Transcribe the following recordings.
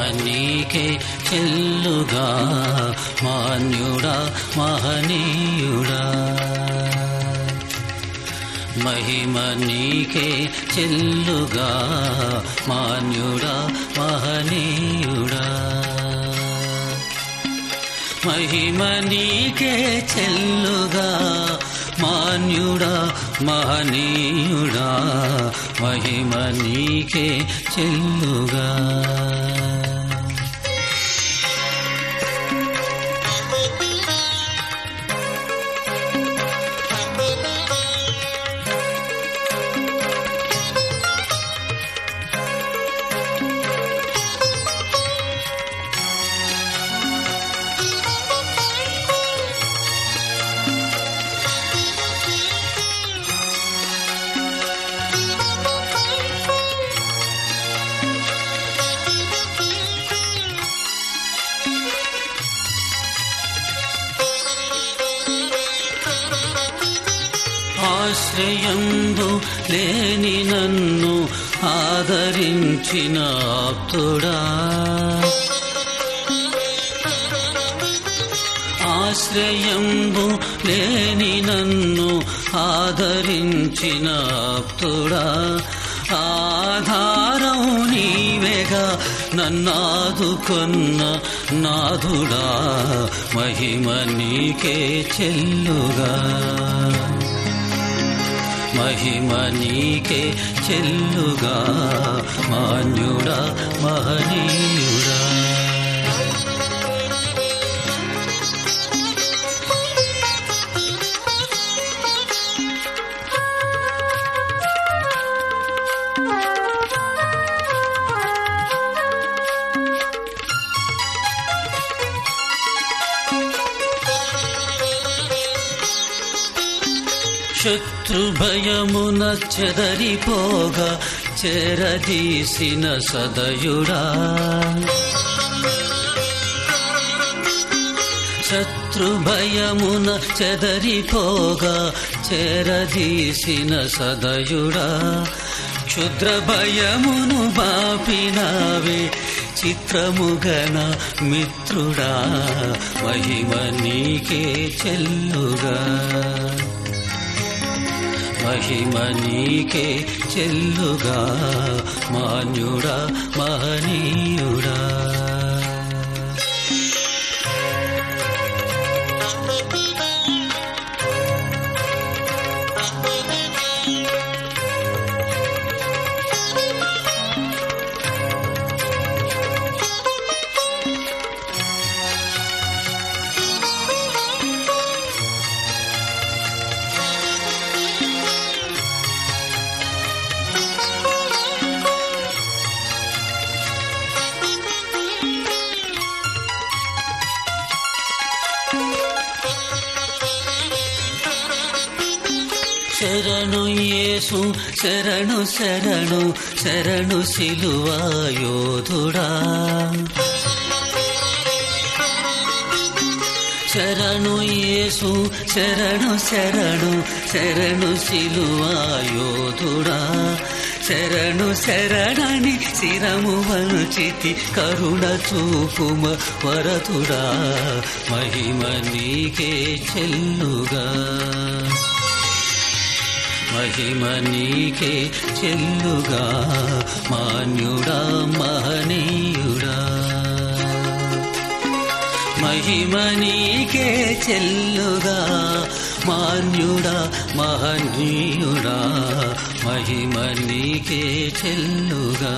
నీకే చెల్లుగా మాన్యుడా మహనీయుడా మహిమ నీకే చెల్లుగా మాన్యుడా మహనీయుడా మహిమ నీకే చెల్లుగా మాన్యుడా మహనీయుడా మహిమ నీకే చెల్లుగా ఆశ్రయందు లేని నన్ను ఆదరించిన ఆప్తుడా ఆశ్రయంబు లేని నన్ను ఆదరించిన ఆప్తుడా ఆధారం నీవేగా నన్నాదుకొన్న నాథుడా మహిమ నీకే చెల్లుగా మహిమ నీకే చెల్లుగా మాన్యుడా మహనీయుడా శత్రుభయమున చెదరిపోగా చెరదీసిన సదయుడా శత్రుభయమున చెదరిపోగా చెరదీసిన సదయుడా క్షుద్ర భయమును బాపినావే చిత్రముగన మిత్రుడా మహిమ నీకే చెల్లుగా మహిమ నీకే చెల్లుగా మాన్యుడా మహనీయుడా శరణు యేసు శరణు శరణు శరణు శిలువాయోధుడా శరణు యేసు శరణు శరణు శరణు శిలువాయోధుడా శరణు శరణని శిరము వంచితి కరుణ చూపుమ వరతుడా మహిమ నీకే చెల్లుగా మహిమ నీకే చెల్లుగా మాన్యుడా మహనీయుడా మహిమ నీకే చెల్లుగా మాన్యుడా మహనీయుడా మహిమ నీకే చెల్లుగా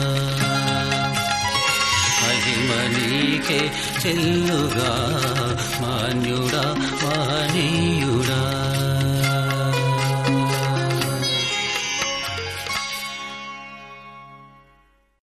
మహిమ నీకే చెల్లుగా మాన్యుడా మహనీయుడా